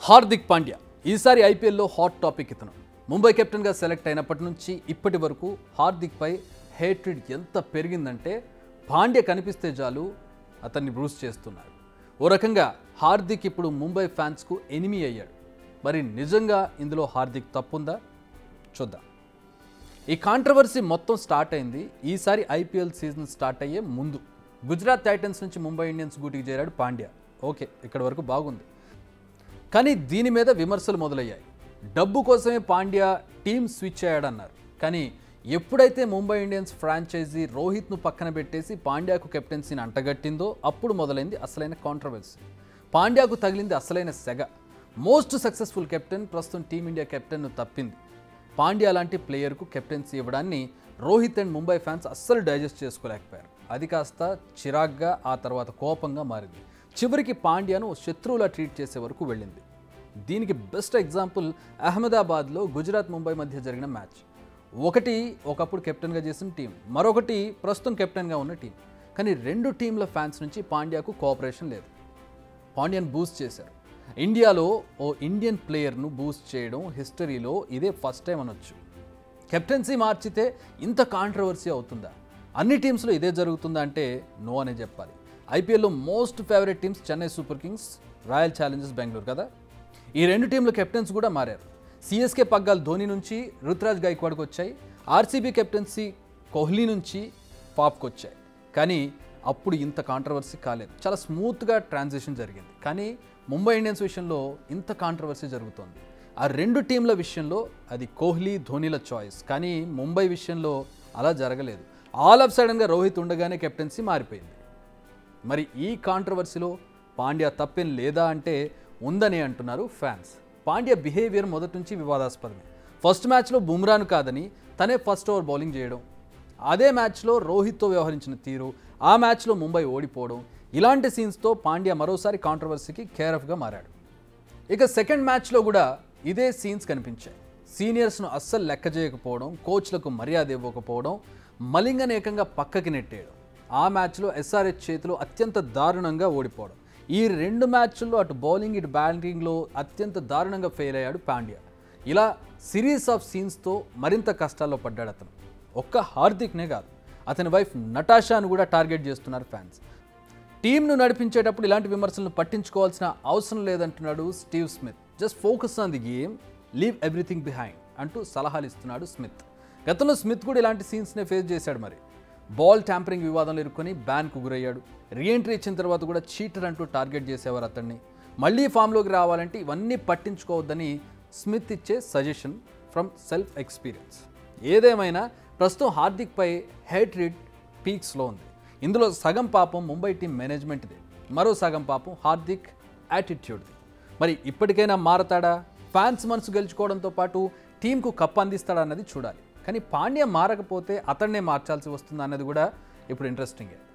హార్దిక్ పాండ్యా ఈసారి ఐపీఎల్లో hot topic ఇతను ముంబై కెప్టెన్గా సెలెక్ట్ అయినప్పటి నుంచి ఇప్పటి వరకు హార్దిక్పై హేట్రిడ్ ఎంత పెరిగిందంటే పాండ్య కనిపిస్తే చాలు అతన్ని బ్రూస్ చేస్తున్నారు ఓ రకంగా హార్దిక్ ఇప్పుడు ముంబై ఫ్యాన్స్కు ఎనిమి అయ్యాడు మరి నిజంగా ఇందులో హార్దిక్ తప్పుందా చూద్దాం ఈ కాంట్రవర్సీ మొత్తం స్టార్ట్ అయింది ఈసారి ఐపీఎల్ సీజన్ స్టార్ట్ అయ్యే ముందు గుజరాత్ టైటన్స్ నుంచి ముంబై ఇండియన్స్ గూటికి చేరాడు పాండ్యా ఓకే ఇక్కడ వరకు బాగుంది కానీ దీని మీద విమర్శలు మొదలయ్యాయి డబ్బు కోసమే పాండ్యా టీం స్విచ్ అయ్యాడన్నారు కానీ ఎప్పుడైతే ముంబై ఇండియన్స్ ఫ్రాంచైజీ రోహిత్ను పక్కన పెట్టేసి పాండ్యాకు కెప్టెన్సీని అంటగట్టిందో అప్పుడు మొదలైంది అసలైన కాంట్రవర్సీ పాండ్యాకు తగిలింది అసలైన సెగ మోస్ట్ సక్సెస్ఫుల్ కెప్టెన్ ప్రస్తుతం టీమిండియా కెప్టెన్ను తప్పింది పాండ్యా లాంటి ప్లేయర్కు కెప్టెన్సీ ఇవ్వడాన్ని రోహిత్ అండ్ ముంబై ఫ్యాన్స్ అస్సలు డైజెస్ట్ చేసుకోలేకపోయారు అది కాస్త చిరాగ్గా ఆ తర్వాత కోపంగా మారింది చివరికి పాండ్యాను ఓ శత్రువులా ట్రీట్ చేసే వరకు వెళ్ళింది దీనికి బెస్ట్ ఎగ్జాంపుల్ అహ్మదాబాద్లో గుజరాత్ ముంబై మధ్య జరిగిన మ్యాచ్ ఒకటి ఒకప్పుడు కెప్టెన్గా చేసిన టీం మరొకటి ప్రస్తుతం కెప్టెన్గా ఉన్న టీం కానీ రెండు టీంల ఫ్యాన్స్ నుంచి పాండ్యాకు కోఆపరేషన్ లేదు పాండ్యన్ బూస్ట్ చేశారు ఇండియాలో ఓ ఇండియన్ ప్లేయర్ను బూస్ట్ చేయడం హిస్టరీలో ఇదే ఫస్ట్ టైం అనొచ్చు కెప్టెన్సీ మార్చితే ఇంత కాంట్రవర్సీ అవుతుందా అన్ని టీమ్స్లో ఇదే జరుగుతుందా అంటే నో అనే చెప్పాలి ఐపీఎల్లో most favourite teams Chennai Super Kings Royal Challengers Bengaluru కదా ఈ రెండు టీంల కెప్టెన్స్ కూడా మారారు సిఎస్కే పగ్గాలు ధోని నుంచి రుతురాజ్ గైక్వాడ్కి వచ్చాయి ఆర్సీబీ కెప్టెన్సీ కోహ్లీ నుంచి పాప్కి వచ్చాయి కానీ అప్పుడు ఇంత కాంట్రవర్సీ కాలేదు చాలా స్మూత్గా ట్రాన్సిషన్ జరిగింది కానీ ముంబై ఇండియన్స్ విషయంలో ఇంత కాంట్రవర్సీ జరుగుతోంది ఆ రెండు టీంల విషయంలో అది కోహ్లీ ధోనీల చాయిస్ కానీ ముంబై విషయంలో అలా జరగలేదు ఆల్ ఆఫ్ సడన్గా రోహిత్ ఉండగానే కెప్టెన్సీ మారిపోయింది మరి ఈ కాంట్రవర్సీలో పాండ్యా తప్పేం లేదా అంటే ఉందని అంటున్నారు ఫ్యాన్స్ పాండ్యా బిహేవియర్ మొదటి నుంచి వివాదాస్పదమే ఫస్ట్ మ్యాచ్లో బుమ్రాను కాదని తనే ఫస్ట్ ఓవర్ బౌలింగ్ చేయడం అదే మ్యాచ్లో రోహిత్తో వ్యవహరించిన తీరు ఆ మ్యాచ్లో ముంబై ఓడిపోవడం ఇలాంటి సీన్స్తో పాండ్యా మరోసారి కాంట్రవర్సీకి కేరఫ్గా మారాడు ఇక సెకండ్ మ్యాచ్లో కూడా ఇదే సీన్స్ కనిపించాయి సీనియర్స్ను అస్సలు లెక్క చేయకపోవడం కోచ్లకు మర్యాద ఇవ్వకపోవడం మలింగని ఏకంగా పక్కకి నెట్టేయడం ఆ మ్యాచ్లో ఎస్ఆర్హెచ్ చేతిలో అత్యంత దారుణంగా ఓడిపోవడం ఈ రెండు మ్యాచ్ల్లో అటు బౌలింగ్ ఇటు బ్యాటింగ్లో అత్యంత దారుణంగా ఫెయిల్ అయ్యాడు పాండ్యా ఇలా సిరీస్ ఆఫ్ సీన్స్తో మరింత కష్టాల్లో పడ్డాడు అతను ఒక్క హార్దిక్నే కాదు అతని వైఫ్ నటాషాను కూడా టార్గెట్ చేస్తున్నారు ఫ్యాన్స్ టీంను నడిపించేటప్పుడు ఇలాంటి విమర్శలను పట్టించుకోవాల్సిన అవసరం లేదంటున్నాడు Steve Smith just focus on the game leave everything behind అంటూ సలహాలు ఇస్తున్నాడు స్మిత్ గతంలో స్మిత్ కూడా ఇలాంటి సీన్స్నే ఫేస్ చేశాడు మరి బాల్ ట్యాంపరింగ్ వివాదంలో ఇరుక్కొని బ్యాన్కు గురయ్యాడు రీఎంట్రీ ఇచ్చిన తర్వాత కూడా చీటర్ అంటూ టార్గెట్ చేసేవారు అతన్ని మళ్ళీ ఫామ్లోకి రావాలంటే ఇవన్నీ పట్టించుకోవద్దని స్మిత్ ఇచ్చే సజెషన్ ఫ్రమ్ సెల్ఫ్ ఎక్స్పీరియన్స్ ఏదేమైనా ప్రస్తుతం హార్దిక్పై హెడ్ రీడ్ పీక్స్లో ఉంది ఇందులో సగం పాపం ముంబై టీం మేనేజ్మెంట్దే మరో సగం పాపం హార్దిక్ యాటిట్యూడ్ది మరి ఇప్పటికైనా మారతాడా ఫ్యాన్స్ మనసు గెలుచుకోవడంతో పాటు టీంకు కప్ అందిస్తాడా అన్నది చూడాలి కానీ పాండ్య మారకపోతే అతన్నే మార్చాల్సి వస్తుందా అన్నది కూడా ఇప్పుడు ఇంట్రెస్టింగే